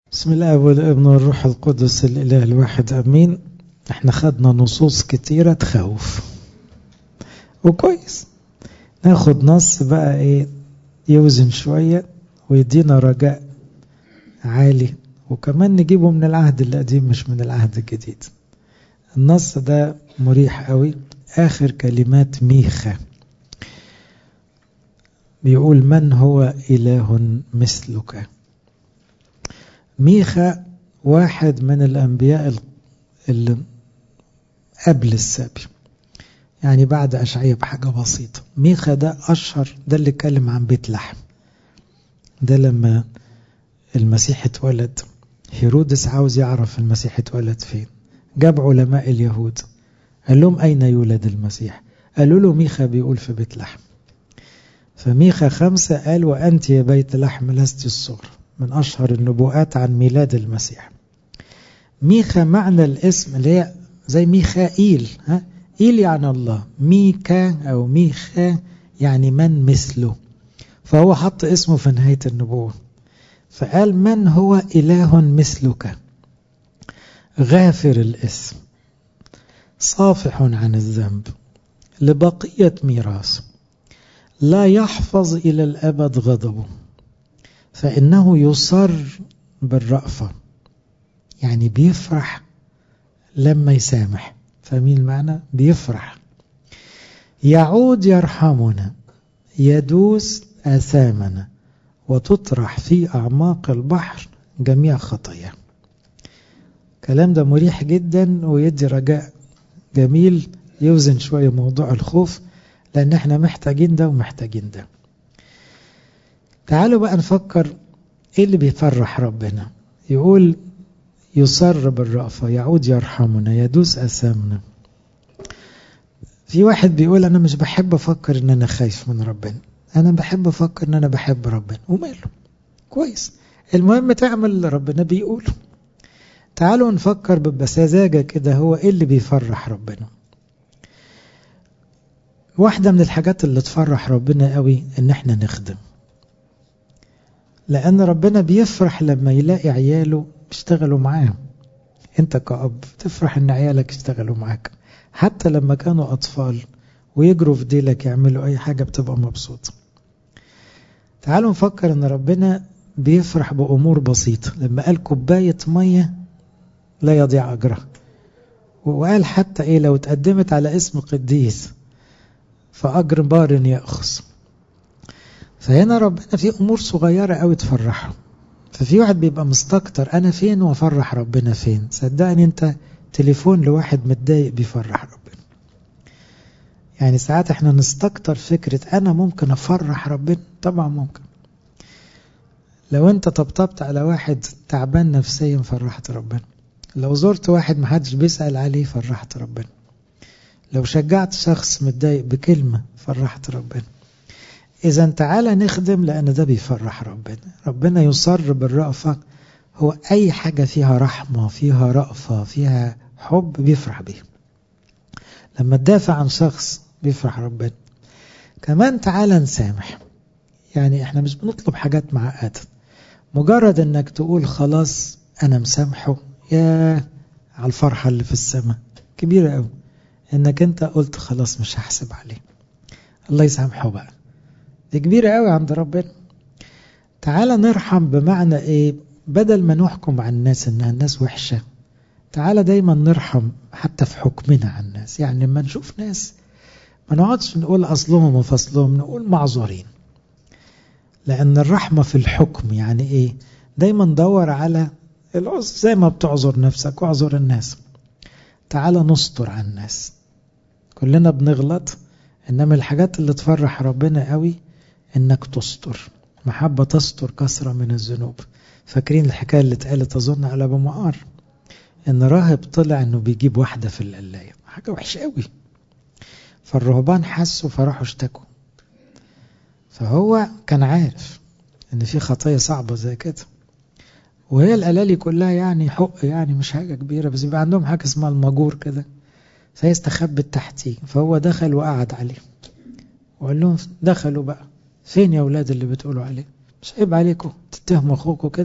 بسم الله والابن والروح القدس الاله الواحد امين احنا خدنا نصوص كتيرة تخوف وكويس ناخد نص بقى ايه يوزن شوية ويدينا رجاء عالي وكمان نجيبه من العهد القديم مش من العهد الجديد النص ده مريح قوي آخر كلمات ميخا بيقول من هو إله مثلك ميخا واحد من الأنبياء اللي قبل السبي يعني بعد أشعية بحاجة بسيطة ميخا ده أشهر ده اللي اتكلم عن بيت لحم ده لما المسيح اتولد هيرودس عاوز يعرف المسيح اتولد فين جاب علماء اليهود قال لهم أين يولد المسيح قالوا له ميخا بيقول في بيت لحم فميخا خمسة قال وأنت يا بيت لحم لست الصغر من أشهر النبوءات عن ميلاد المسيح ميخا معنى الاسم اللي هي زي ميخائيل ها إيل يعني الله ميكا أو ميخا يعني من مثله فهو حط اسمه في نهاية النبوة فقال من هو إله مثلك غافر الاسم صافح عن الذنب لبقية ميراث لا يحفظ إلى الأبد غضبه فإنه يصر بالرأفة يعني بيفرح لما يسامح فاهمين المعنى بيفرح يعود يرحمنا يدوس آثامنا وتطرح في أعماق البحر جميع خطايا الكلام ده مريح جدا ويدي رجاء جميل يوزن شوية موضوع الخوف لأن احنا محتاجين ده ومحتاجين ده تعالوا بقى نفكر ايه اللي بيفرح ربنا يقول يصر بالرأفة يعود يرحمنا يدوس أسامنا في واحد بيقول أنا مش بحب أفكر إن أنا خايف من ربنا أنا بحب أفكر إن أنا بحب ربنا وماله كويس المهم تعمل اللي ربنا بيقوله تعالوا نفكر بسذاجة كده هو إيه اللي بيفرح ربنا واحدة من الحاجات اللي تفرح ربنا قوي إن إحنا نخدم لأن ربنا بيفرح لما يلاقي عياله بيشتغلوا معاه أنت كأب تفرح إن عيالك يشتغلوا معاك حتى لما كانوا أطفال ويجروا في ديلك يعملوا أي حاجة بتبقى مبسوط تعالوا نفكر إن ربنا بيفرح بأمور بسيطة لما قال كوباية مية لا يضيع أجرها وقال حتى إيه لو اتقدمت على اسم قديس فأجر بار يأخذ فهنا ربنا في أمور صغيرة قوي تفرحه ففي واحد بيبقى مستكتر أنا فين وأفرح ربنا فين صدقني أنت تليفون لواحد متضايق بيفرح ربنا يعني ساعات احنا نستكتر فكرة أنا ممكن أفرح ربنا طبعا ممكن لو أنت طبطبت على واحد تعبان نفسيا فرحت ربنا لو زرت واحد محدش بيسأل عليه فرحت ربنا لو شجعت شخص متضايق بكلمة فرحت ربنا إذا تعالى نخدم لأن ده بيفرح ربنا ربنا يصر بالرأفة هو أي حاجة فيها رحمة فيها رأفة فيها حب بيفرح بيه لما تدافع عن شخص بيفرح ربنا كمان تعالى نسامح يعني احنا مش بنطلب حاجات معقدة مجرد انك تقول خلاص انا مسامحه يا على الفرحة اللي في السماء كبيرة قوي انك انت قلت خلاص مش هحسب عليه الله يسامحه بقى دي كبيرة قوي عند ربنا تعالى نرحم بمعنى ايه بدل ما نحكم على الناس انها الناس وحشة تعالى دايما نرحم حتى في حكمنا على الناس يعني لما نشوف ناس ما نقعدش نقول اصلهم وفصلهم نقول معذورين لان الرحمة في الحكم يعني ايه دايما دور على العذر زي ما بتعذر نفسك واعذر الناس تعالى نستر على الناس كلنا بنغلط انما الحاجات اللي تفرح ربنا قوي انك تستر محبة تستر كثرة من الذنوب فاكرين الحكاية اللي اتقالت أظن على أبو معار إن راهب طلع إنه بيجيب واحدة في القلاية حاجة وحشة قوي فالرهبان حسوا فراحوا اشتكوا فهو كان عارف إن في خطايا صعبة زي كده وهي القلالي كلها يعني حق يعني مش حاجة كبيرة بس بيبقى عندهم حاجة اسمها المجور كده فهي استخبت تحتيه فهو دخل وقعد عليه وقال لهم دخلوا بقى فين يا أولاد اللي بتقولوا عليه مش عيب عليكم تتهموا أخوكم كده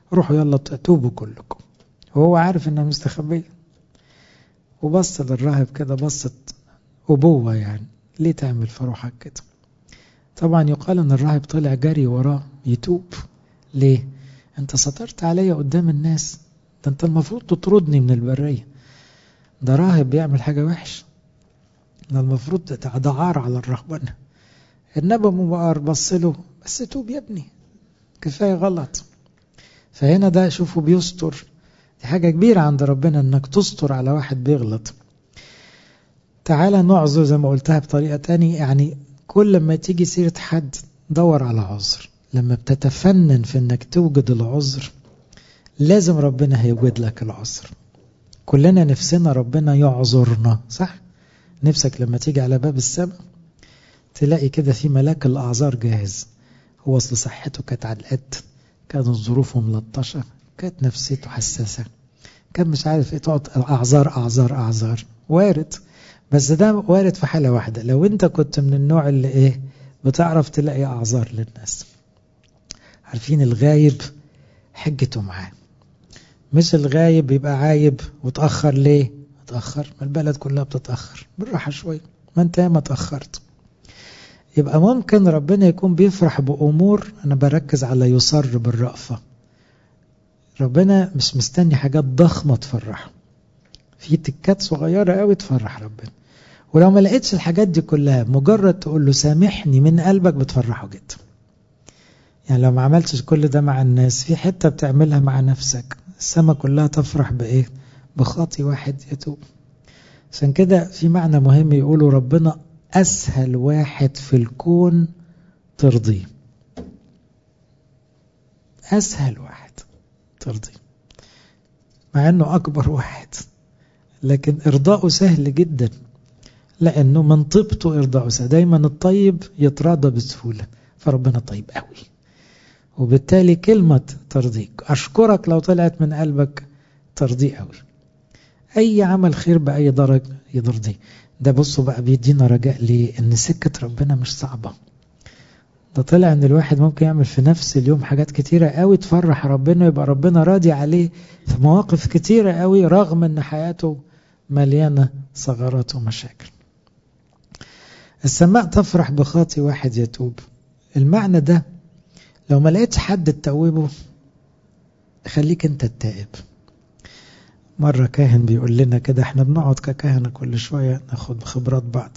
روحوا يلا توبوا كلكم وهو عارف انها مستخبية وبص للراهب كده بصت أبوة يعني ليه تعمل في روحك كده طبعا يقال ان الراهب طلع جري وراه يتوب ليه انت سترت عليا قدام الناس ده انت المفروض تطردني من البرية ده راهب بيعمل حاجة وحش ده المفروض ده عار على الرهبنة النبي مبقر بص له بس توب يا ابني كفاية غلط فهنا ده شوفوا بيستر دي حاجة كبيرة عند ربنا انك تستر على واحد بيغلط تعالى نعذر زي ما قلتها بطريقة تاني يعني كل ما تيجي سيرة حد دور على عذر لما بتتفنن في انك توجد العذر لازم ربنا هيوجد لك العذر كلنا نفسنا ربنا يعذرنا صح نفسك لما تيجي على باب السماء تلاقي كده في ملاك الأعذار جاهز هو أصل صحته كانت على القد كانت ظروفه ملطشة كانت نفسيته حساسة كان مش عارف ايه تقعد أعذار أعذار أعذار وارد بس ده وارد في حالة واحدة لو انت كنت من النوع اللي ايه بتعرف تلاقي أعذار للناس عارفين الغايب حجته معاه مش الغايب يبقى عايب وتأخر ليه تأخر ما البلد كلها بتتأخر بالراحة شوية ما انت ما تأخرت يبقى ممكن ربنا يكون بيفرح بأمور أنا بركز على يصر بالرأفة ربنا مش مستني حاجات ضخمة تفرح في تكات صغيرة قوي تفرح ربنا ولو ما لقيتش الحاجات دي كلها مجرد تقول له سامحني من قلبك بتفرحه جدا يعني لو ما عملتش كل ده مع الناس في حتة بتعملها مع نفسك السما كلها تفرح بإيه بخاطي واحد يتوب عشان كده في معنى مهم يقولوا ربنا أسهل واحد في الكون ترضيه أسهل واحد ترضيه مع أنه أكبر واحد لكن إرضاؤه سهل جدا لأنه من طيبته إرضاؤه سهل دايما الطيب يتراضى بسهولة فربنا طيب قوي وبالتالي كلمة ترضيك أشكرك لو طلعت من قلبك ترضيه قوي أي عمل خير بأي درجة يرضيه ده بصوا بقى بيدينا رجاء ليه ان سكة ربنا مش صعبة ده طلع ان الواحد ممكن يعمل في نفس اليوم حاجات كتيرة قوي تفرح ربنا يبقى ربنا راضي عليه في مواقف كتيرة قوي رغم ان حياته مليانة ثغرات ومشاكل السماء تفرح بخاطي واحد يتوب المعنى ده لو ما لقيتش حد تتوبه خليك انت التائب مرة كاهن بيقول لنا كده احنا بنقعد ككهنة كل شوية ناخد خبرات بعض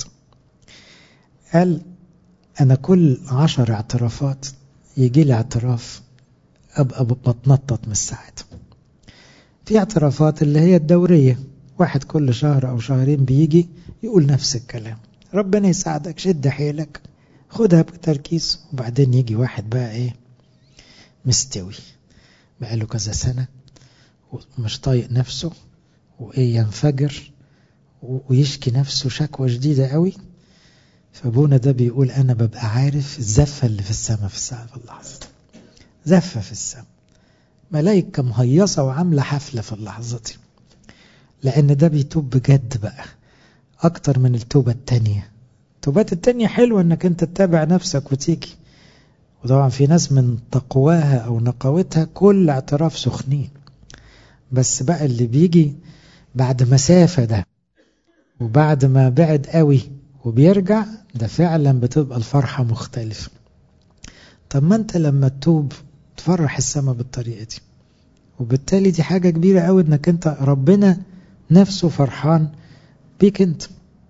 قال انا كل عشر اعترافات يجي لي اعتراف ابقى بتنطط من الساعات في اعترافات اللي هي الدورية واحد كل شهر او شهرين بيجي يقول نفس الكلام ربنا يساعدك شد حيلك خدها بتركيز وبعدين يجي واحد بقى ايه مستوي بقاله كذا سنة ومش طايق نفسه وايه ينفجر ويشكي نفسه شكوى شديدة قوي فابونا ده بيقول انا ببقى عارف الزفة اللي في السماء في الساعة في اللحظة زفة في السماء ملايكة مهيصة وعاملة حفلة في اللحظة دي لان ده بيتوب بجد بقى اكتر من التوبة التانية التوبات التانية حلوة انك انت تتابع نفسك وتيجي وطبعا في ناس من تقواها او نقاوتها كل اعتراف سخنين بس بقى اللي بيجي بعد مسافة ده وبعد ما بعد قوي وبيرجع ده فعلا بتبقى الفرحة مختلفة طب ما انت لما تتوب تفرح السماء بالطريقة دي وبالتالي دي حاجة كبيرة قوي انك انت ربنا نفسه فرحان بيك انت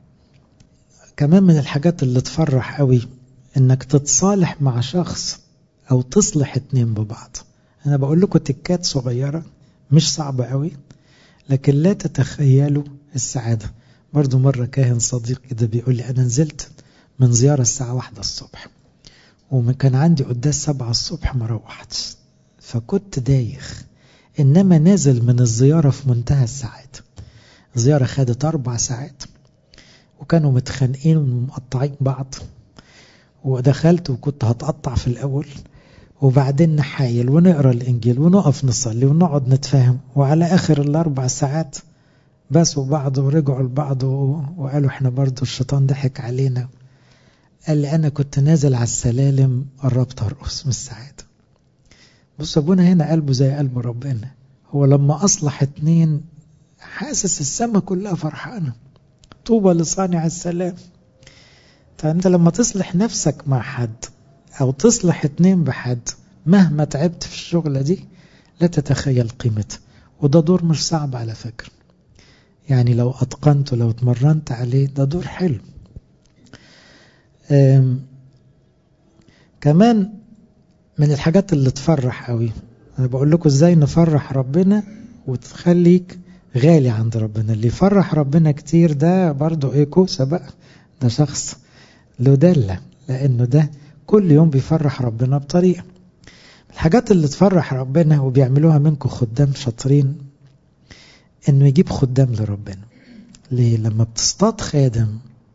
كمان من الحاجات اللي تفرح قوي انك تتصالح مع شخص او تصلح اتنين ببعض انا بقول لكم تكات صغيرة مش صعبة قوي لكن لا تتخيلوا السعادة برضو مرة كاهن صديق كده بيقول لي أنا نزلت من زيارة الساعة واحدة الصبح وكان عندي قداس سبعة الصبح ما روحتش فكنت دايخ إنما نازل من الزيارة في منتهى السعادة الزيارة خدت أربع ساعات وكانوا متخانقين ومقطعين بعض ودخلت وكنت هتقطع في الأول وبعدين نحايل ونقرا الانجيل ونقف نصلي ونقعد نتفاهم وعلى اخر الاربع ساعات بسوا بعض ورجعوا لبعض وقالوا احنا برضو الشيطان ضحك علينا قال لي انا كنت نازل على السلالم قربت ارقص من السعاده بص ابونا هنا قلبه زي قلب ربنا هو لما اصلح اتنين حاسس السما كلها فرحانة طوبى لصانع السلام فانت لما تصلح نفسك مع حد او تصلح اتنين بحد مهما تعبت في الشغلة دي لا تتخيل قيمتها وده دور مش صعب على فكرة يعني لو أتقنته لو اتمرنت عليه ده دور حلو كمان من الحاجات اللي تفرح قوي أنا بقول لكم إزاي نفرح ربنا وتخليك غالي عند ربنا اللي يفرح ربنا كتير ده برضه ايه كوسة بقى ده شخص له دلة لأنه ده كل يوم بيفرح ربنا بطريقة الحاجات اللي تفرح ربنا وبيعملوها منكم خدام شاطرين انه يجيب خدام لربنا ليه لما بتصطاد خادم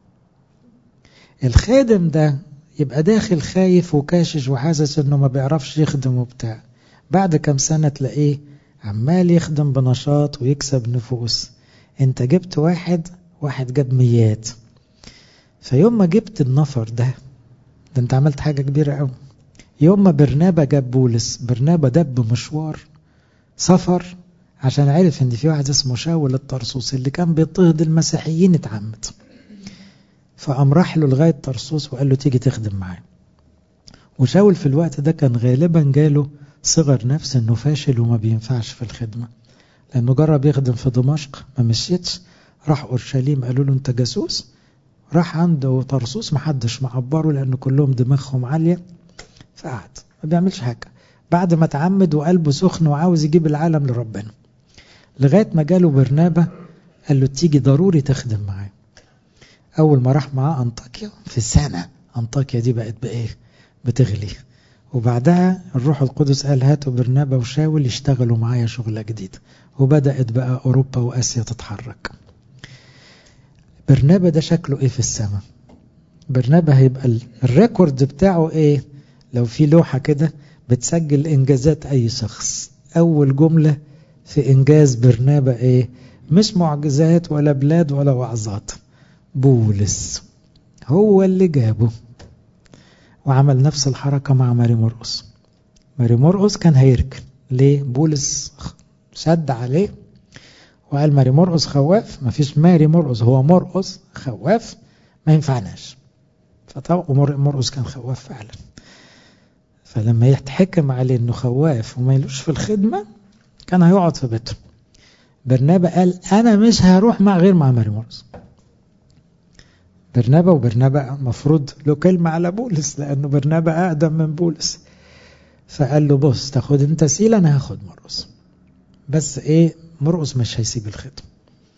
الخادم ده يبقى داخل خايف وكاشش وحاسس انه ما بيعرفش يخدم وبتاع بعد كم سنة تلاقيه عمال يخدم بنشاط ويكسب نفوس انت جبت واحد واحد جاب ميات فيوم ما جبت النفر ده ده انت عملت حاجة كبيرة قوي يوم ما برنابا جاب بولس برنابا دب مشوار سفر عشان عرف ان في واحد اسمه شاول الطرسوس اللي كان بيضطهد المسيحيين اتعمد فقام راح له لغايه طرسوس وقال له تيجي تخدم معاه وشاول في الوقت ده كان غالبا جاله صغر نفس انه فاشل وما بينفعش في الخدمه لانه جرب يخدم في دمشق ما مشيتش راح اورشليم قالوا له انت جاسوس راح عنده طرسوس محدش معبره لان كلهم دماغهم عاليه فقعد ما بيعملش حاجه بعد ما اتعمد وقلبه سخن وعاوز يجيب العالم لربنا لغايه ما جاله برنابا قال له تيجي ضروري تخدم معاه اول ما راح معاه انطاكيا في سنه انطاكيا دي بقت بايه بتغلي وبعدها الروح القدس قال هاتوا برنابا وشاول يشتغلوا معايا شغله جديده وبدات بقى اوروبا واسيا تتحرك برنابا ده شكله ايه في السماء برنابا هيبقى الريكورد بتاعه ايه لو في لوحه كده بتسجل انجازات اي شخص اول جمله في انجاز برنابا ايه مش معجزات ولا بلاد ولا وعظات بولس هو اللي جابه وعمل نفس الحركه مع ماري مرقس ماري مرقس كان هيركن ليه بولس شد عليه وقال ماري مرقس خواف ما فيش ماري مرقس هو مرقس خواف ما ينفعناش فطبعا مرقس كان خواف فعلا فلما يتحكم عليه انه خواف وما يلوش في الخدمة كان هيقعد في بيته برنابا قال انا مش هروح مع غير مع ماري مرقس برنابا وبرنابا المفروض له كلمة على بولس لأنه برنابا أقدم من بولس فقال له بص تاخد انت سيل أنا هاخد مرقس بس إيه مرقس مش هيسيب الخدمة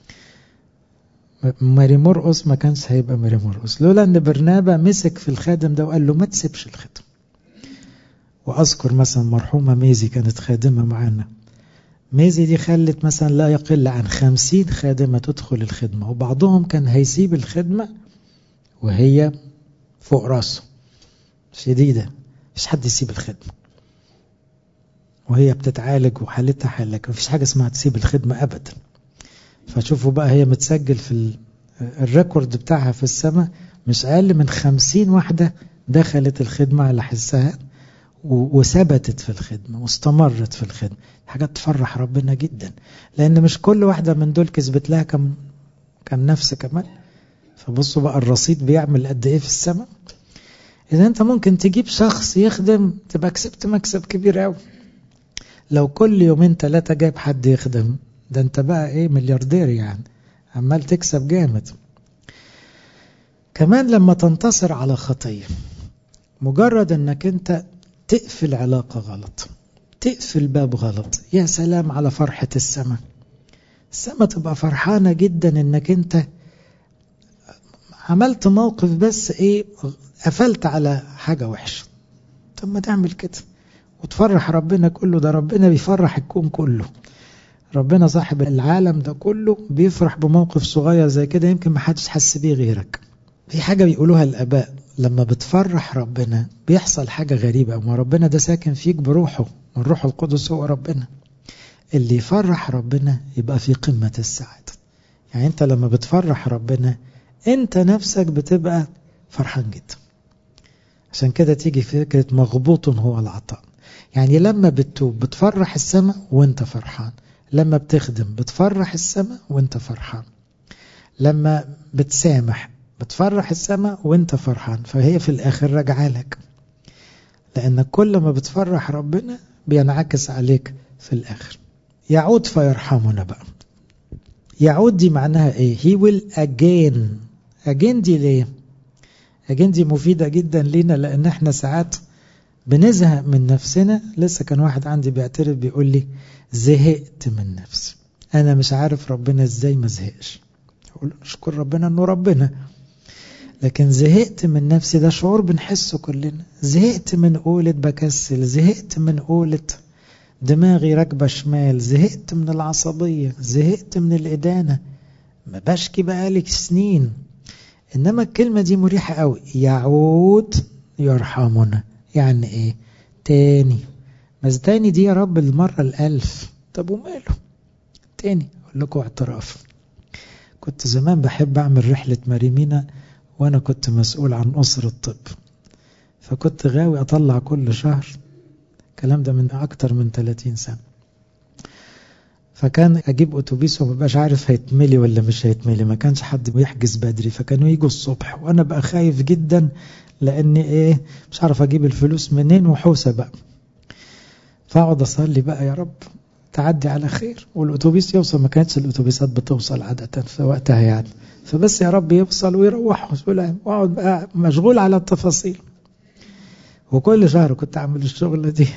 ماري مرقس ما كانش هيبقى ماري مرقس لولا ان برنابا مسك في الخادم ده وقال له ما تسيبش الخدمة وأذكر مثلا مرحومة ميزي كانت خادمة معانا ميزي دي خلت مثلا لا يقل عن خمسين خادمة تدخل الخدمة وبعضهم كان هيسيب الخدمة وهي فوق راسه شديدة مش حد يسيب الخدمة وهي بتتعالج وحالتها حالك مفيش حاجة اسمها تسيب الخدمة أبدا فشوفوا بقى هي متسجل في الريكورد بتاعها في السماء مش أقل من خمسين واحدة دخلت الخدمة على حسها وثبتت في الخدمة واستمرت في الخدمة حاجات تفرح ربنا جدا لأن مش كل واحدة من دول كسبت لها كم كم نفس كمان فبصوا بقى الرصيد بيعمل قد ايه في السماء إذا أنت ممكن تجيب شخص يخدم تبقى كسبت مكسب كبير قوي لو كل يومين ثلاثة جايب حد يخدم ده أنت بقى إيه ملياردير يعني عمال تكسب جامد كمان لما تنتصر على خطية مجرد أنك أنت تقفل علاقة غلط تقفل باب غلط يا سلام على فرحة السماء السماء تبقى فرحانة جدا انك انت عملت موقف بس ايه قفلت على حاجة وحشة طب ما تعمل كده وتفرح ربنا كله ده ربنا بيفرح الكون كله ربنا صاحب العالم ده كله بيفرح بموقف صغير زي كده يمكن ما حدش حس بيه غيرك في حاجة بيقولوها الآباء لما بتفرح ربنا بيحصل حاجة غريبة ما ربنا ده ساكن فيك بروحه والروح القدس هو ربنا اللي يفرح ربنا يبقى في قمة السعادة يعني انت لما بتفرح ربنا انت نفسك بتبقى فرحان جدا عشان كده تيجي فكرة مغبوط هو العطاء يعني لما بتتوب بتفرح السماء وانت فرحان لما بتخدم بتفرح السماء وانت فرحان لما بتسامح بتفرح السماء وانت فرحان فهي في الاخر راجعه لك لانك كل ما بتفرح ربنا بينعكس عليك في الاخر يعود فيرحمنا بقى يعود دي معناها ايه he will again again دي ليه again دي مفيدة جدا لينا لان احنا ساعات بنزهق من نفسنا لسه كان واحد عندي بيعترف بيقول لي زهقت من نفسي انا مش عارف ربنا ازاي ما زهقش اقول اشكر ربنا انه ربنا لكن زهقت من نفسي ده شعور بنحسه كلنا زهقت من قولة بكسل زهقت من قولة دماغي راكبة شمال زهقت من العصبية زهقت من الإدانة ما بشكي بقالي سنين إنما الكلمة دي مريحة قوي يعود يرحمنا يعني إيه تاني بس تاني دي يا رب المرة الألف طب وماله تاني أقول لكم اعتراف كنت زمان بحب أعمل رحلة مريمينا وأنا كنت مسؤول عن أسر الطب فكنت غاوي أطلع كل شهر الكلام ده من أكتر من 30 سنة فكان أجيب أتوبيس ومبقاش عارف هيتملي ولا مش هيتملي ما كانش حد بيحجز بدري فكانوا يجوا الصبح وأنا بقى خايف جدا لأني إيه مش عارف أجيب الفلوس منين وحوسة بقى فأقعد أصلي بقى يا رب تعدي على خير والأتوبيس يوصل ما كانتش الأتوبيسات بتوصل عادة في وقتها يعني فبس يا رب يوصل ويروح وأقعد بقى مشغول على التفاصيل وكل شهر كنت أعمل الشغلة دي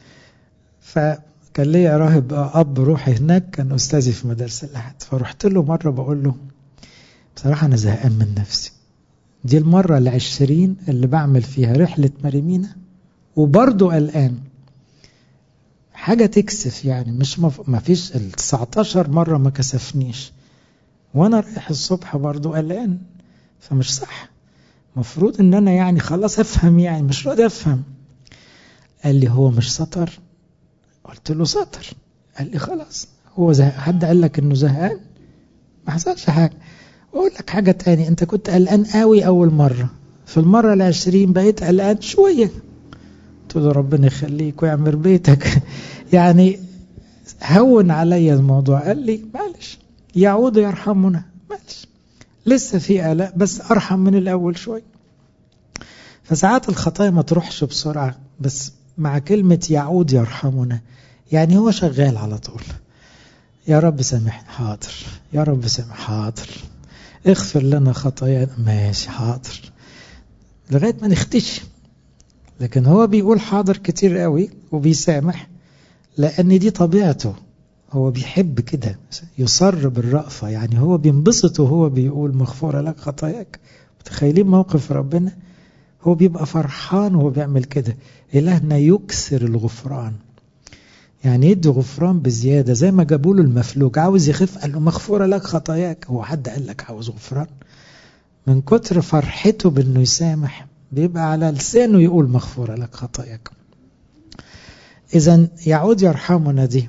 فكان ليا راهب أب روحي هناك كان أستاذي في مدارس الأحد فرحت له مرة بقول له بصراحة أنا زهقان من نفسي دي المرة العشرين اللي بعمل فيها رحلة مريمينا وبرضه قلقان حاجة تكسف يعني مش مف... ما فيش ال 19 مرة ما كسفنيش وانا رايح الصبح برضه قلقان فمش صح مفروض ان انا يعني خلاص افهم يعني مش راضي افهم قال لي هو مش سطر قلت له سطر قال لي خلاص هو زهق حد قال لك انه زهقان ما حصلش حاجه واقول لك حاجه تاني انت كنت قلقان قوي اول مره في المره العشرين بقيت قلقان شويه قلت له ربنا يخليك ويعمر بيتك يعني هون عليا الموضوع قال لي معلش يعود يرحمنا معلش لسه في قلق بس ارحم من الاول شويه فساعات الخطايا ما تروحش بسرعه بس مع كلمه يعود يرحمنا يعني هو شغال على طول يا رب سامح حاضر يا رب سامح حاضر اغفر لنا خطايانا ماشي حاضر لغايه ما نختشي لكن هو بيقول حاضر كتير قوي وبيسامح لان دي طبيعته هو بيحب كده يصر بالرأفة يعني هو بينبسط وهو بيقول مغفورة لك خطاياك متخيلين موقف ربنا هو بيبقى فرحان وهو بيعمل كده إلهنا يكسر الغفران يعني يدي غفران بزيادة زي ما جابوا له المفلوج عاوز يخف قال له مغفورة لك خطاياك هو حد قال لك عاوز غفران من كتر فرحته بأنه يسامح بيبقى على لسانه يقول مغفورة لك خطاياك إذا يعود يرحمنا دي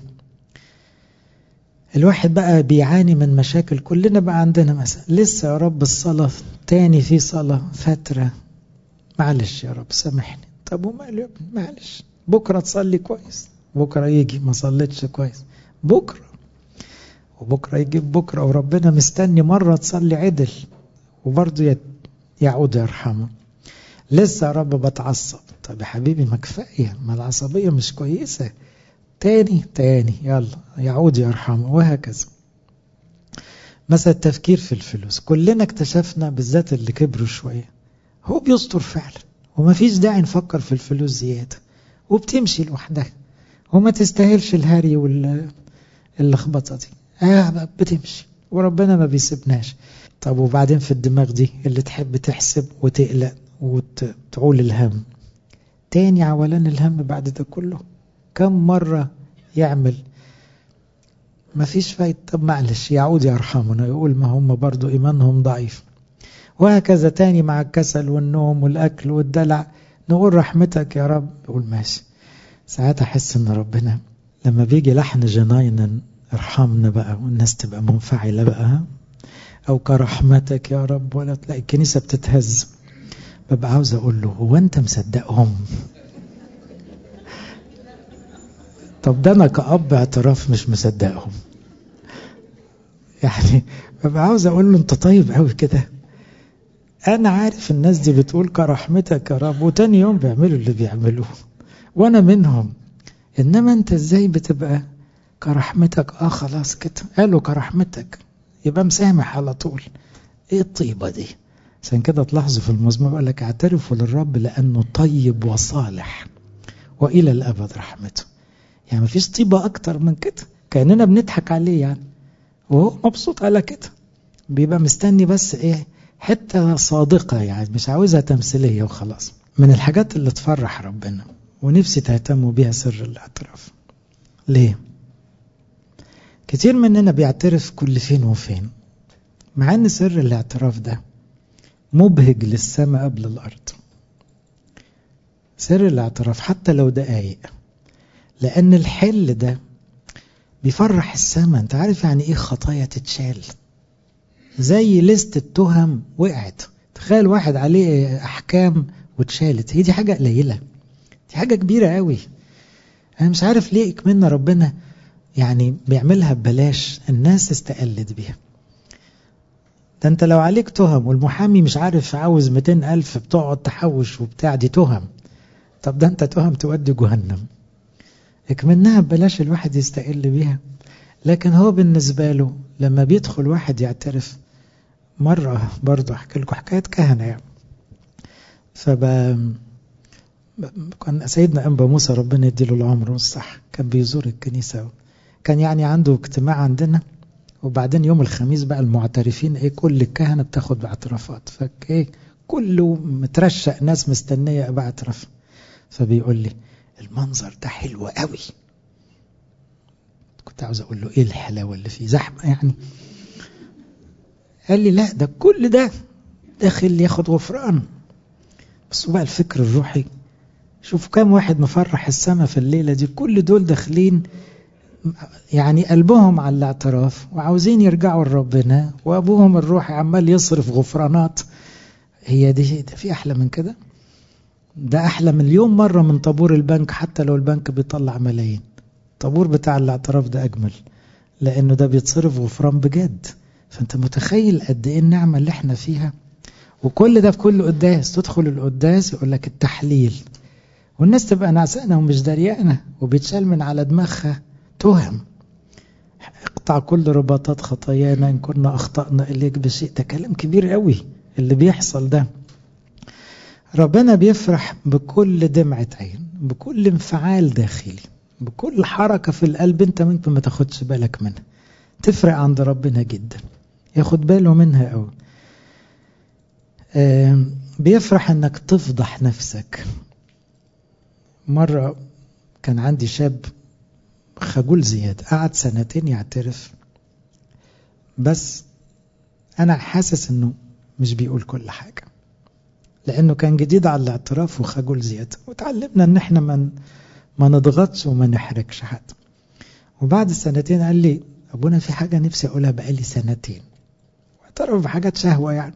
الواحد بقى بيعاني من مشاكل كلنا بقى عندنا مثلا لسه يا رب الصلاة تاني في صلاة فترة معلش يا رب سامحني طب وماله يا ابني معلش بكرة تصلي كويس بكرة يجي ما صليتش كويس بكرة وبكرة يجي بكرة وربنا مستني مرة تصلي عدل وبرضه يعود يرحمه لسه يا رب بتعصب طب يا حبيبي ما كفاية ما العصبية مش كويسة تاني تاني يلا يعود يرحمه وهكذا مثلا التفكير في الفلوس كلنا اكتشفنا بالذات اللي كبروا شوية هو بيستر فعلا وما فيش داعي نفكر في الفلوس زيادة وبتمشي لوحدها وما تستاهلش الهري واللخبطة دي آه بتمشي وربنا ما بيسيبناش طب وبعدين في الدماغ دي اللي تحب تحسب وتقلق وتعول الهم تاني عولان الهم بعد ده كله كم مرة يعمل ما فيش فايدة طب معلش يعود يرحمنا يقول ما هم برضو إيمانهم ضعيف وهكذا تاني مع الكسل والنوم والأكل والدلع نقول رحمتك يا رب يقول ماشي ساعات أحس إن ربنا لما بيجي لحن جناينا ارحمنا بقى والناس تبقى منفعلة بقى أو كرحمتك يا رب ولا تلاقي الكنيسة بتتهز ببقى عاوز أقول له هو أنت مصدقهم طب ده انا كأب اعتراف مش مصدقهم يعني ببقى عاوز اقول له انت طيب قوي كده انا عارف الناس دي بتقول كرحمتك يا رب وتاني يوم بيعملوا اللي بيعملوه وانا منهم انما انت ازاي بتبقى كرحمتك اه خلاص كده قالوا كرحمتك يبقى مسامح على طول ايه الطيبة دي عشان كده تلاحظوا في المزمور يقول لك اعترفوا للرب لانه طيب وصالح والى الابد رحمته يعني مفيش طيبة اكتر من كده كاننا بنضحك عليه يعني وهو مبسوط على كده بيبقى مستني بس ايه حتة صادقة يعني مش عاوزها تمثيلية وخلاص من الحاجات اللي تفرح ربنا ونفسي تهتموا بيها سر الاعتراف ليه كتير مننا بيعترف كل فين وفين مع ان سر الاعتراف ده مبهج للسماء قبل الارض سر الاعتراف حتى لو دقايق لان الحل ده بيفرح السماء انت عارف يعني ايه خطايا تتشال زي لست التهم وقعت تخيل واحد عليه احكام واتشالت هي دي حاجه قليله دي حاجه كبيره قوي انا مش عارف ليه اكملنا ربنا يعني بيعملها ببلاش الناس استقلت بيها ده انت لو عليك تهم والمحامي مش عارف عاوز 200 ألف بتقعد تحوش وبتاع دي تهم طب ده انت تهم تودي جهنم اكمنها ببلاش الواحد يستقل بيها لكن هو بالنسبة له لما بيدخل واحد يعترف مرة برضه احكي لكم حكاية كهنة يعني فب كان سيدنا أنبا موسى ربنا يديله العمر والصح كان بيزور الكنيسة كان يعني عنده اجتماع عندنا وبعدين يوم الخميس بقى المعترفين ايه كل الكهنة بتاخد باعترافات فايه كله مترشق ناس مستنية باعتراف فبيقول لي المنظر ده حلو قوي كنت عاوز اقول له ايه الحلاوة اللي فيه زحمة يعني قال لي لا ده كل ده داخل ياخد غفران بس بقى الفكر الروحي شوفوا كام واحد مفرح السما في الليلة دي كل دول داخلين يعني قلبهم على الاعتراف وعاوزين يرجعوا لربنا وابوهم الروحي عمال يصرف غفرانات هي دي ده في احلى من كده ده احلى مليون مره من طابور البنك حتى لو البنك بيطلع ملايين الطابور بتاع الاعتراف ده اجمل لانه ده بيتصرف غفران بجد فانت متخيل قد ايه النعمه اللي احنا فيها وكل ده في كل قداس تدخل القداس يقول لك التحليل والناس تبقى نعسانه ومش دريانه وبيتشال من على دماغها تهم اقطع كل رباطات خطايانا ان كنا اخطانا اليك بشيء ده كلام كبير قوي اللي بيحصل ده ربنا بيفرح بكل دمعة عين بكل انفعال داخلي بكل حركة في القلب انت ممكن ما تاخدش بالك منها تفرق عند ربنا جدا ياخد باله منها قوي بيفرح انك تفضح نفسك مرة كان عندي شاب خجول زيادة قعد سنتين يعترف بس أنا حاسس إنه مش بيقول كل حاجة لأنه كان جديد على الاعتراف وخجول زيادة وتعلمنا إن إحنا ما ما نضغطش وما نحرجش حد وبعد سنتين قال لي أبونا في حاجة نفسي أقولها بقالي سنتين واعترف بحاجات شهوة يعني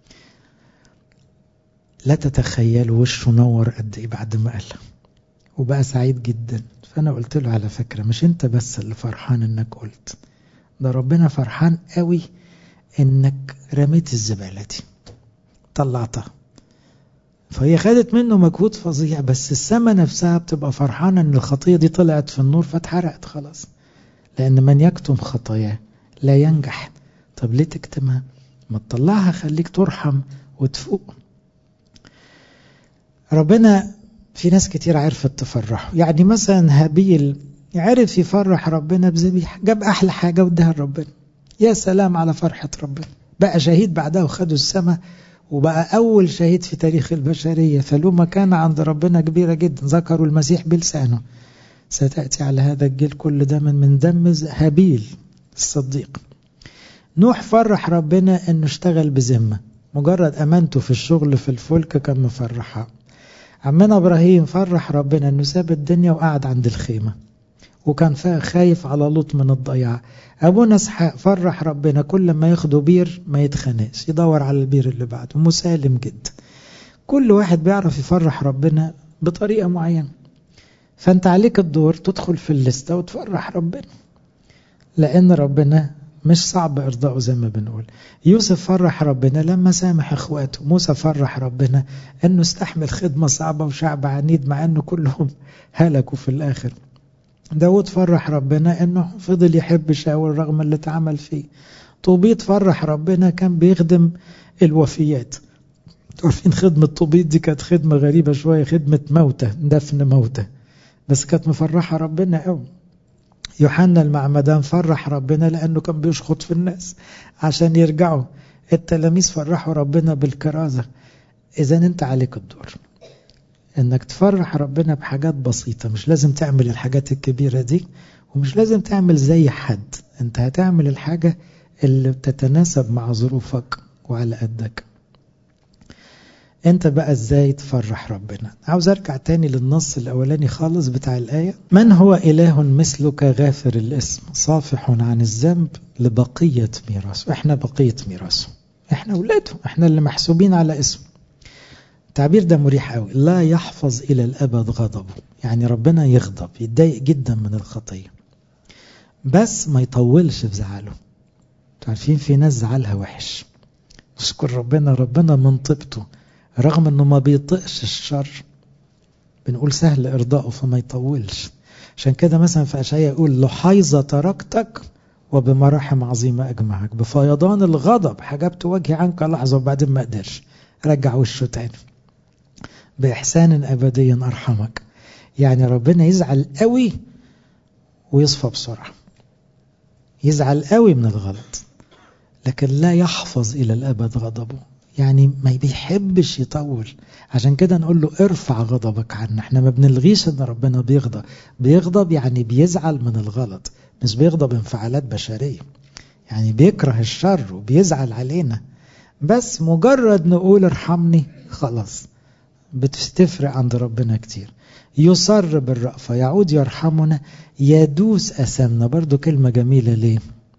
لا تتخيلوا وشه نور قد إيه بعد ما قالها وبقى سعيد جدا فأنا قلت له على فكرة مش أنت بس اللي فرحان إنك قلت ده ربنا فرحان قوي إنك رميت الزبالة دي طلعتها فهي خدت منه مجهود فظيع بس السماء نفسها بتبقى فرحانة إن الخطية دي طلعت في النور فاتحرقت خلاص لأن من يكتم خطاياه لا ينجح طب ليه تكتمها ما تطلعها خليك ترحم وتفوق ربنا في ناس كتير عرفت تفرحه يعني مثلا هابيل عرف يفرح ربنا بذبيحة جاب أحلى حاجة واداها لربنا يا سلام على فرحة ربنا بقى شهيد بعدها وخدوا السماء وبقى أول شهيد في تاريخ البشرية فله مكانة عند ربنا كبيرة جدا ذكروا المسيح بلسانه ستأتي على هذا الجيل كل دم من دم هابيل الصديق نوح فرح ربنا انه اشتغل بذمة مجرد امانته في الشغل في الفلك كان مفرحها عمنا ابراهيم فرح ربنا انه ساب الدنيا وقعد عند الخيمة وكان خايف على لوط من الضياع ابونا اسحاق فرح ربنا كل ما ياخدوا بير ما يتخانقش يدور على البير اللي بعده مسالم جدا كل واحد بيعرف يفرح ربنا بطريقة معينة فانت عليك الدور تدخل في الليستة وتفرح ربنا لان ربنا مش صعب ارضائه زي ما بنقول يوسف فرح ربنا لما سامح اخواته موسى فرح ربنا انه استحمل خدمة صعبة وشعب عنيد مع انه كلهم هلكوا في الاخر داود فرح ربنا انه فضل يحب شاول رغم اللي اتعمل فيه طوبيت فرح ربنا كان بيخدم الوفيات عارفين خدمة طوبيت دي كانت خدمة غريبة شوية خدمة موتى دفن موتى بس كانت مفرحة ربنا قوي يوحنا المعمدان فرح ربنا لأنه كان بيشخط في الناس عشان يرجعوا التلاميذ فرحوا ربنا بالكرازة إذا أنت عليك الدور انك تفرح ربنا بحاجات بسيطة مش لازم تعمل الحاجات الكبيرة دي ومش لازم تعمل زي حد انت هتعمل الحاجة اللي تتناسب مع ظروفك وعلى قدك انت بقى ازاي تفرح ربنا عاوز ارجع تاني للنص الاولاني خالص بتاع الايه من هو اله مثلك غافر الاسم صافح عن الذنب لبقيه ميراثه احنا بقيه ميراثه احنا اولاده احنا اللي محسوبين على اسمه التعبير ده مريح قوي لا يحفظ الى الابد غضبه يعني ربنا يغضب يتضايق جدا من الخطيه بس ما يطولش في زعله عارفين في ناس زعلها وحش نشكر ربنا ربنا من طيبته رغم انه ما بيطقش الشر بنقول سهل ارضائه فما يطولش عشان كده مثلا في اشعياء يقول لحيظة تركتك وبمراحم عظيمة اجمعك بفيضان الغضب حجبت وجهي عنك لحظة وبعدين ما قدرش رجع وشه تاني بإحسان أبدي أرحمك يعني ربنا يزعل قوي ويصفى بسرعة يزعل قوي من الغلط لكن لا يحفظ إلى الأبد غضبه يعني ما بيحبش يطول عشان كده نقول له ارفع غضبك عنا احنا ما بنلغيش ان ربنا بيغضب بيغضب يعني بيزعل من الغلط مش بيغضب انفعالات بشرية يعني بيكره الشر وبيزعل علينا بس مجرد نقول ارحمني خلاص بتفرق عند ربنا كتير يصر بالرأفة يعود يرحمنا يدوس أسامنا برضو كلمة جميلة ليه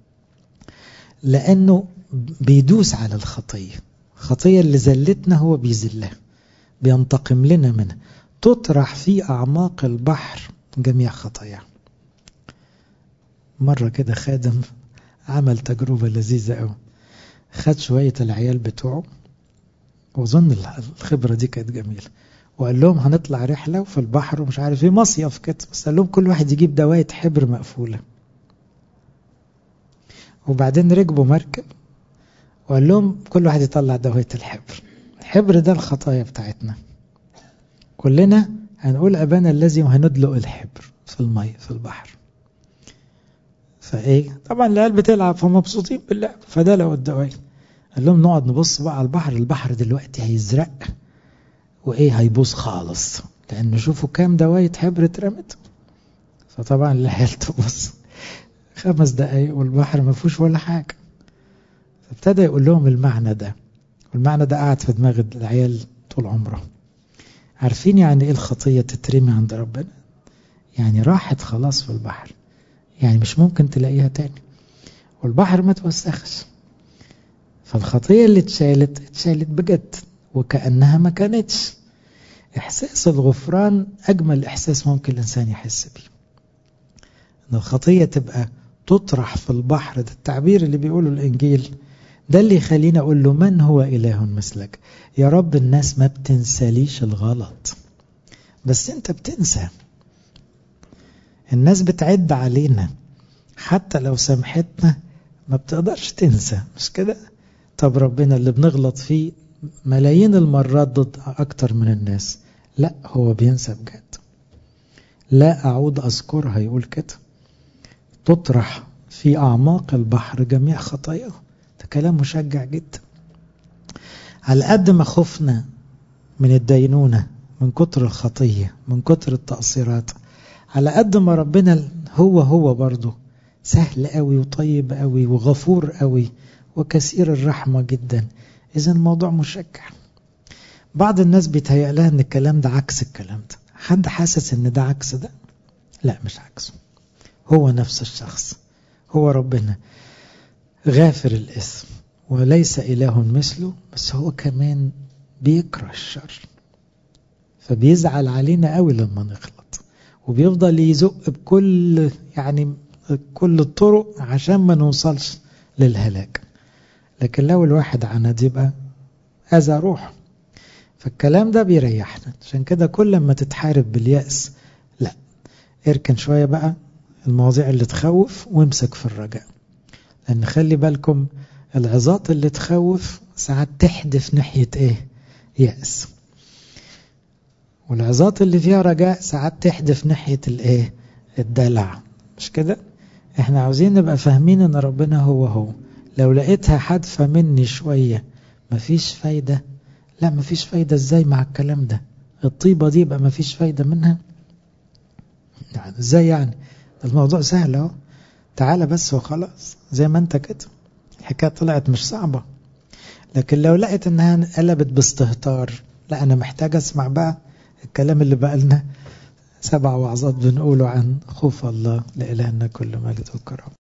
لأنه بيدوس على الخطية الخطية اللي زلتنا هو بيزلها بينتقم لنا منها تطرح في أعماق البحر جميع خطايا مرة كده خادم عمل تجربة لذيذة قوي خد شوية العيال بتوعه وظن الخبرة دي كانت جميلة وقال لهم هنطلع رحلة وفي البحر ومش عارف ايه مصيف كده بس قال لهم كل واحد يجيب دواية حبر مقفولة وبعدين ركبوا مركب وقال لهم كل واحد يطلع دواية الحبر الحبر ده الخطايا بتاعتنا كلنا هنقول أبانا الذي وهندلق الحبر في المية في البحر فايه طبعا العيال بتلعب فمبسوطين باللعب فده لو الدواية قال لهم نقعد نبص بقى على البحر البحر دلوقتي هيزرق وايه هيبوظ خالص لان شوفوا كام دواية حبر اترمت فطبعا العيال تبص خمس دقايق والبحر ما فيهوش ولا حاجة فابتدى يقول لهم المعنى ده والمعنى ده قعد في دماغ العيال طول عمره عارفين يعني ايه الخطية تترمي عند ربنا يعني راحت خلاص في البحر يعني مش ممكن تلاقيها تاني والبحر ما توسخش فالخطية اللي اتشالت اتشالت بجد وكأنها ما كانتش إحساس الغفران أجمل إحساس ممكن الإنسان يحس بيه إن الخطية تبقى تطرح في البحر ده التعبير اللي بيقوله الإنجيل ده اللي يخليني أقول له من هو إله مثلك يا رب الناس ما بتنساليش الغلط بس أنت بتنسى الناس بتعد علينا حتى لو سامحتنا ما بتقدرش تنسى مش كده طب ربنا اللي بنغلط فيه ملايين المرات ضد أكتر من الناس لا هو بينسى بجد لا أعود أذكرها يقول كده تطرح في أعماق البحر جميع خطاياه ده كلام مشجع جدا على قد ما خفنا من الدينونة من كتر الخطية من كتر التقصيرات على قد ما ربنا هو هو برضه سهل قوي وطيب قوي وغفور قوي وكثير الرحمة جدا إذا الموضوع مشجع بعض الناس بيتهيأ لها ان الكلام ده عكس الكلام ده حد حاسس ان ده عكس ده لا مش عكسه هو نفس الشخص هو ربنا غافر الاسم وليس إله مثله بس هو كمان بيكره الشر فبيزعل علينا قوي لما نغلط وبيفضل يزق بكل يعني كل الطرق عشان ما نوصلش للهلاك لكن لو الواحد عند يبقى أذى روح فالكلام ده بيريحنا عشان كده كل ما تتحارب باليأس لا اركن شوية بقى المواضيع اللي تخوف وامسك في الرجاء لأن خلي بالكم العظات اللي تخوف ساعات تحدف ناحية ايه يأس والعظات اللي فيها رجاء ساعات تحدف ناحية الايه الدلع مش كده احنا عاوزين نبقى فاهمين ان ربنا هو هو لو لقيتها حادفة مني شوية مفيش فايدة لا مفيش فايدة ازاي مع الكلام ده الطيبة دي يبقى مفيش فايدة منها يعني ازاي يعني الموضوع سهل اهو تعالى بس وخلاص زي ما انت كده الحكاية طلعت مش صعبة لكن لو لقيت انها قلبت باستهتار لا انا محتاج اسمع بقى الكلام اللي بقى لنا سبع وعظات بنقوله عن خوف الله لإلهنا كل مجد وكرم